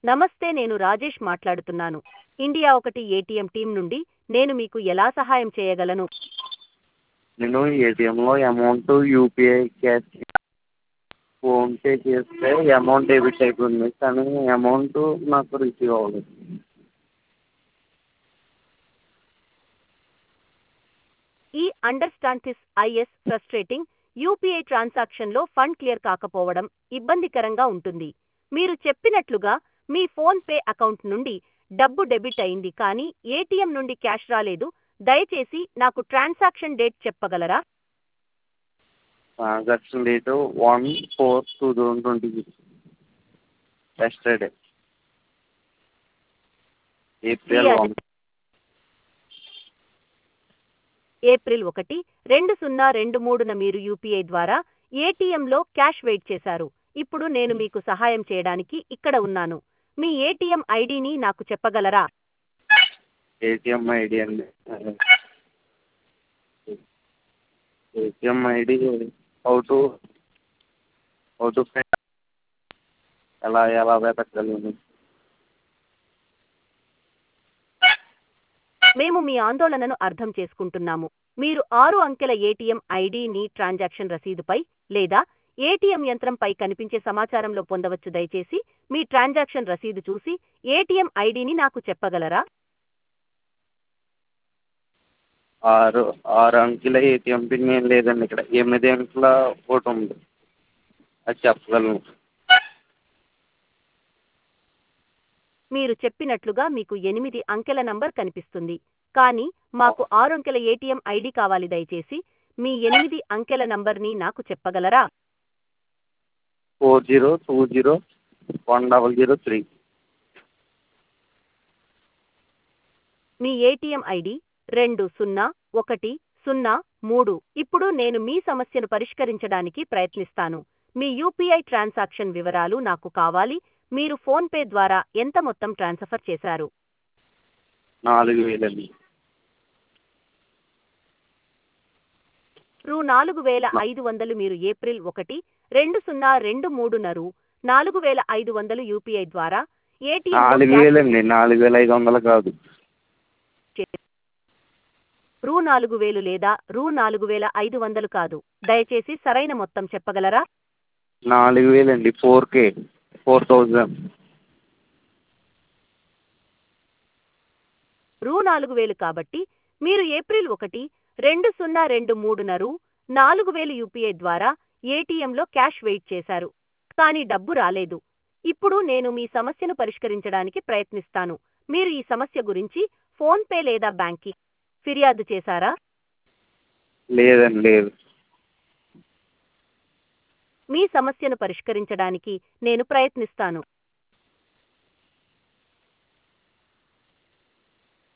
నమస్తే నేను రాజేష్ మాట్లాడుతున్నాను ఇండియా ఒకటి ఏటీఎం టీం నుండి నేను మీకు ఎలా సహాయం చేయగలను నేను ఏటీఎంలో అమౌంట్ యూపీఐ క్యాష్ ఫోన్పే చేస్తే అమౌంట్ డెబిట్ అయిపోయింది కానీ అమౌంట్ నాకు రిసీవ్ అవ్వలేదు ఈ understand this is frustrating UPI ట్రాన్సాక్షన్లో ఫండ్ క్లియర్ కాకపోవడం ఇబ్బందికరంగా ఉంటుంది మీరు చెప్పినట్లుగా మీ ఫోన్ పే అకౌంట్ నుండి డబ్బు డెబిట్ అయింది కానీ ఏటీఎం నుండి క్యాష్ రాలేదు దయచేసి నాకు ట్రాన్సాక్షన్ డేట్ చెప్పగలరా transaction date one four two thousand twenty six yesterday April one April ఒకటి రెండు సున్నా రెండు మూడున మీరు యూపీఐ ద్వారా ఏటీఎంలో క్యాష్ వెయిట్ చేశారు ఇప్పుడు నేను మీకు సహాయం చేయడానికి ఇక్కడ ఉన్నాను మీ ఏటీఎం ఐడిని నాకు చెప్పగలరా ఏటీఎం ఐడి అండి ATM ID how to how to ఎలా ఎలా వెతకగలను మేము మీ ఆందోళనను అర్థం చేసుకుంటున్నాము మీరు ఆరు అంకెల ఏటీఎం ఐడిని ట్రాన్సాక్షన్ రసీదుపై లేదా ఏటీఎం యంత్రంపై కనిపించే సమాచారంలో పొందవచ్చు దయచేసి మీ ట్రాన్సాక్షన్ రసీదు చూసి ఏటీఎం ఐడిని నాకు చెప్పగలరా ఆరు ఆరు అంకెల ఏటీఎం పిన్ ఏం లేదండి ఇక్కడ ఎనిమిది అంకెల ఒకటి ఉంది అది చెప్పగలను మీరు చెప్పినట్లుగా మీకు ఎనిమిది అంకెల నంబర్ కనిపిస్తుంది కానీ మాకు ఆరు అంకెల ఏటీఎం ఐడి కావాలి దయచేసి మీ ఎనిమిది అంకెల నంబర్ని నాకు చెప్పగలరా four zero two zero one double zero three మీ ఏటీఎం ఐడి రెండు సున్నా ఒకటి సున్నా మూడు ఇప్పుడు నేను మీ సమస్యను పరిష్కరించడానికి ప్రయత్నిస్తాను మీ యూపీఐ ట్రాన్సాక్షన్ వివరాలు నాకు కావాలి మీరు ఫోన్పే ద్వారా ఎంత మొత్తం ట్రాన్స్ఫర్ చేశారు నాలుగు వేలండి రూ నాలుగు వేల ఐదు వందలు మీరు ఏప్రిల్ ఒకటి రెండు సున్నా రెండు మూడున రూ నాలుగు వేల ఐదు వందలు యూపీఐ ద్వారా ఏటీఎం నాలుగు వేలండి నాలుగు వేల ఐదు వందలు కాదు రూ నాలుగు వేలు లేదా రూ నాలుగు వేల ఐదు వందలు కాదు దయచేసి సరైన మొత్తం చెప్పగలరా నాలుగు వేలండి ఫోర్ కే ఫోర్ థౌజండ్ రూ నాలుగు వేలు కాబట్టి మీరు ఏప్రిల్ ఒకటి రెండు సున్నా రెండు మూడున రూ నాలుగు వేలు యూపీఐ ద్వారా ఏటీఎంలో క్యాష్ వెయిట్ చేశారు కానీ డబ్బు రాలేదు ఇప్పుడు నేను మీ సమస్యను పరిష్కరించడానికి ప్రయత్నిస్తాను మీరు ఈ సమస్య గురించి ఫోన్పే లేదా బ్యాంక్కి ఫిర్యాదు చేశారా లేదండి లేదు మీ సమస్యను పరిష్కరించడానికి నేను ప్రయత్నిస్తాను